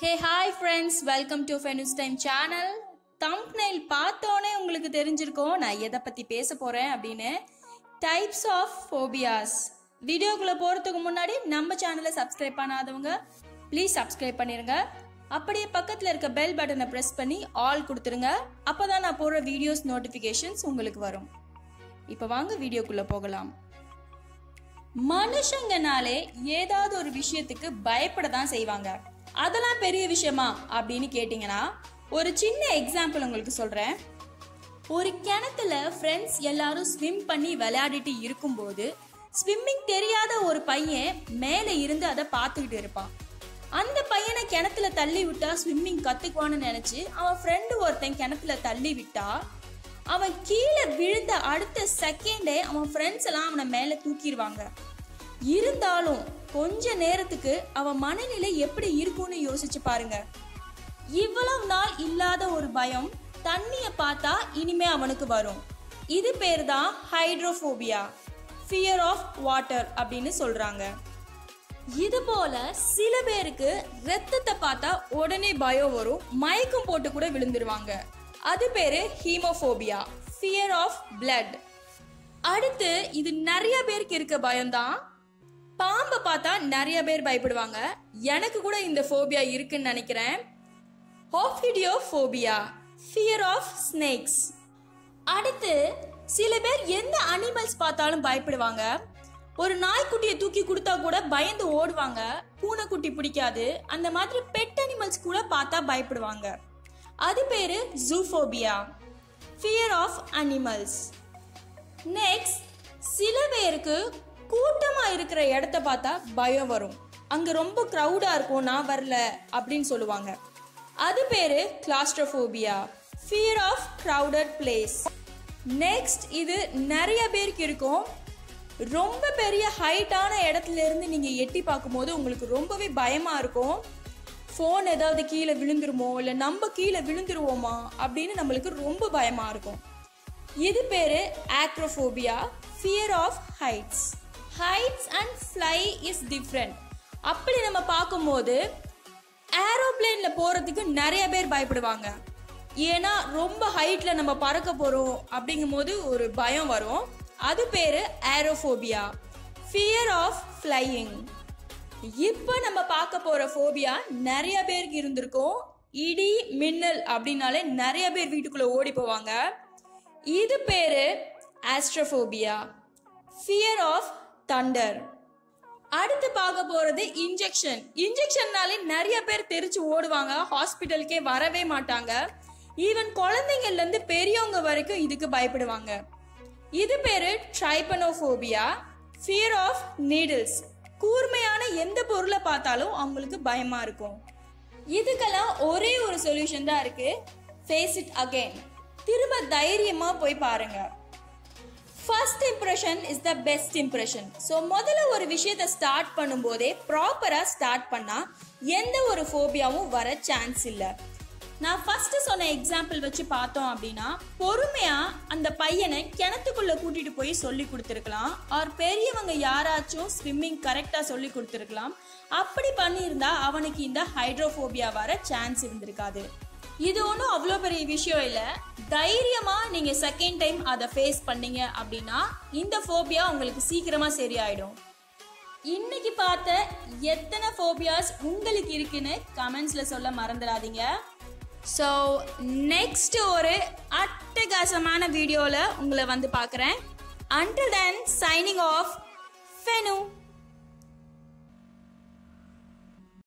hey hi friends welcome to ஃபெனிஸ் time channel thumbnail பார்த்தோன்னே உங்களுக்கு தெரிஞ்சிருக்கும் நான் எதை பற்றி பேச போகிறேன் அப்படின்னு டைப்ஸ் ஆஃப் ஃபோபியாஸ் வீடியோக்குள்ளே போகிறதுக்கு முன்னாடி நம்ம சேனலை சப்ஸ்கிரைப் பண்ணாதவங்க ப்ளீஸ் சப்ஸ்கிரைப் பண்ணிடுங்க அப்படியே பக்கத்தில் இருக்க பெல் பட்டனை ப்ரெஸ் பண்ணி ஆல் கொடுத்துருங்க அப்போ தான் நான் போடுற வீடியோஸ் நோட்டிஃபிகேஷன்ஸ் உங்களுக்கு வரும் இப்போ வாங்க வீடியோக்குள்ளே போகலாம் மனுஷங்கனாலே ஏதாவது ஒரு விஷயத்துக்கு பயப்பட தான் செய்வாங்க அதெல்லாம் பெரிய விஷயமா அப்படின்னு கேட்டிங்கன்னா ஒரு சின்ன எக்ஸாம்பிள் உங்களுக்கு சொல்கிறேன் ஒரு கிணத்துல ஃப்ரெண்ட்ஸ் எல்லாரும் ஸ்விம் பண்ணி விளையாடிட்டு இருக்கும்போது ஸ்விம்மிங் தெரியாத ஒரு பையன் மேலே இருந்து அதை பார்த்துக்கிட்டு இருப்பான் அந்த பையனை கிணத்துல தள்ளி விட்டா ஸ்விம்மிங் கத்துக்குவான்னு நினைச்சு அவன் ஃப்ரெண்டு ஒருத்தன் கிணத்துல தள்ளி விட்டா அவன் கீழே விழுந்த அடுத்த செகண்டே அவன் ஃப்ரெண்ட்ஸ் எல்லாம் அவனை மேலே தூக்கிடுவாங்க இருந்தாலும் கொஞ்ச நேரத்துக்கு அவன் மனநிலை எப்படி இருக்கும்னு யோசிச்சு பாருங்க இவ்வளவு நாள் இல்லாத ஒரு பயம் தண்ணிய பார்த்தா இனிமே அவனுக்கு வரும் இது பேர் தான் ஹைட்ரோஃபோபியா ஃபியர் ஆஃப் வாட்டர் அப்படின்னு சொல்றாங்க இது போல சில பேருக்கு ரத்தத்தை பார்த்தா உடனே பயம் வரும் மயக்கம் போட்டு கூட விழுந்துருவாங்க அது பேரு ஹீமோஃபோபியா ஃபியர் ஆஃப் பிளட் அடுத்து இது நிறைய பேருக்கு இருக்க பயம்தான் பாம்பை பார்த்தா நிறைய பேர் பயப்படுவாங்க எனக்கு கூட இந்த ஃபோபியா இருக்குன்னு நினைக்கிறேன் ஹோஃபிடியோஃபோபியா ஃபியர் ஆஃப் ஸ்னேக்ஸ் அடுத்து சில பேர் எந்த அனிமல்ஸ் பார்த்தாலும் பயப்படுவாங்க ஒரு நாய்க்குட்டியை தூக்கி கொடுத்தா கூட பயந்து ஓடுவாங்க பூனைக்குட்டி பிடிக்காது அந்த மாதிரி பெட் அனிமல்ஸ் கூட பார்த்தா பயப்படுவாங்க அது பேரு zoophobia fear of animals next சில பேருக்கு கூட்டமா இருக்கிற இடத்த பார்த்தா பயம் வரும் அங்க ரொம்ப க்ரௌடா இருக்கும் நான் வரல அப்படின்னு சொல்லுவாங்க அது பேரு claustrophobia fear of crowded place next இது நிறைய பேருக்கு இருக்கும் ரொம்ப பெரிய ஹைட்டான இடத்துல இருந்து நீங்க எட்டி பார்க்கும்போது உங்களுக்கு ரொம்பவே பயமா இருக்கும் ஃபோன் ஏதாவது கீழே விழுந்துருமோ இல்லை நம்ம கீழே விழுந்துருவோமா அப்படின்னு நம்மளுக்கு ரொம்ப பயமா இருக்கும் இது பேரு acrophobia fear of heights heights and fly is different அப்படி நம்ம பார்க்கும்போது ஏரோப்ளேன்ல போறதுக்கு நிறைய பேர் பயப்படுவாங்க ஏன்னா ரொம்ப ஹைட்ல நம்ம பறக்க போறோம் அப்படிங்கும்போது ஒரு பயம் வரும் அது பேரு ஏரோஃபோபியா ஃபியர் ஆஃப் ஃப்ளையிங் இப்போ நம்ம பார்க்க போற ஃபோபியா நிறைய பேருக்கு இருந்திருக்கும் இடி மின்னல் அப்படின்னாலே நிறைய பேர் வீட்டுக்குள்ள ஓடி போவாங்க இது பேரு ஆஸ்ட்ரோஃபோபியா ஃபியர் ஆஃப் தண்டர் அடுத்து பார்க்க போறது இன்ஜெக்ஷன் இன்ஜெக்ஷன்னாலே நிறைய பேர் தெரிச்சு ஓடுவாங்க ஹாஸ்பிட்டலுக்கே வரவே மாட்டாங்க ஈவன் குழந்தைங்கள்ல இருந்து பெரியவங்க வரைக்கும் இதுக்கு பயப்படுவாங்க இது பேரு ட்ரைபனோஃபோபியா ஃபியர் ஆஃப் நீடில்ஸ் கூர்மையான எந்த பொருளை பார்த்தாலும் அவங்களுக்கு பயமா இருக்கும் இதுக்கெல்லாம் ஒரே ஒரு சொல்யூஷன் தான் இருக்கு ஃபேஸ் இட் அகைன் திரும்ப தைரியமா போய் பாருங்க first impression is the best impression so முதல்ல ஒரு விஷயத்தை ஸ்டார்ட் பண்ணும்போதே ப்ராப்பராக ஸ்டார்ட் பண்ணால் எந்த ஒரு ஃபோபியாவும் வர சான்ஸ் இல்லை நான் ஃபர்ஸ்ட் சொன்ன எக்ஸாம்பிள் வச்சு பார்த்தோம் அப்படின்னா பொறுமையாக அந்த பையனை கிணத்துக்குள்ளே கூட்டிகிட்டு போய் சொல்லி கொடுத்துருக்கலாம் ஆர் பெரியவங்க யாராச்சும் ஸ்விம்மிங் கரெக்டாக சொல்லி கொடுத்துருக்கலாம் அப்படி பண்ணியிருந்தா அவனுக்கு இந்த ஹைட்ரோஃபோபியா வர சான்ஸ் இருந்திருக்காது இது ஒன்றும் அவ்வளோ பெரிய விஷயம் இல்லை தைரியமாக நீங்கள் செகண்ட் டைம் அதை ஃபேஸ் பண்ணீங்க அப்படின்னா இந்த ஃபோபியா உங்களுக்கு சீக்கிரமாக சரியாயிடும் இன்னைக்கு பார்த்த எத்தனை ஃபோபியாஸ் உங்களுக்கு இருக்குன்னு கமெண்ட்ஸில் சொல்ல மறந்துடாதீங்க ஸோ நெக்ஸ்ட் ஒரு அட்டகாசமான வீடியோவில் உங்களை வந்து பார்க்குறேன் அண்டில் தென் சைனிங் ஆஃப்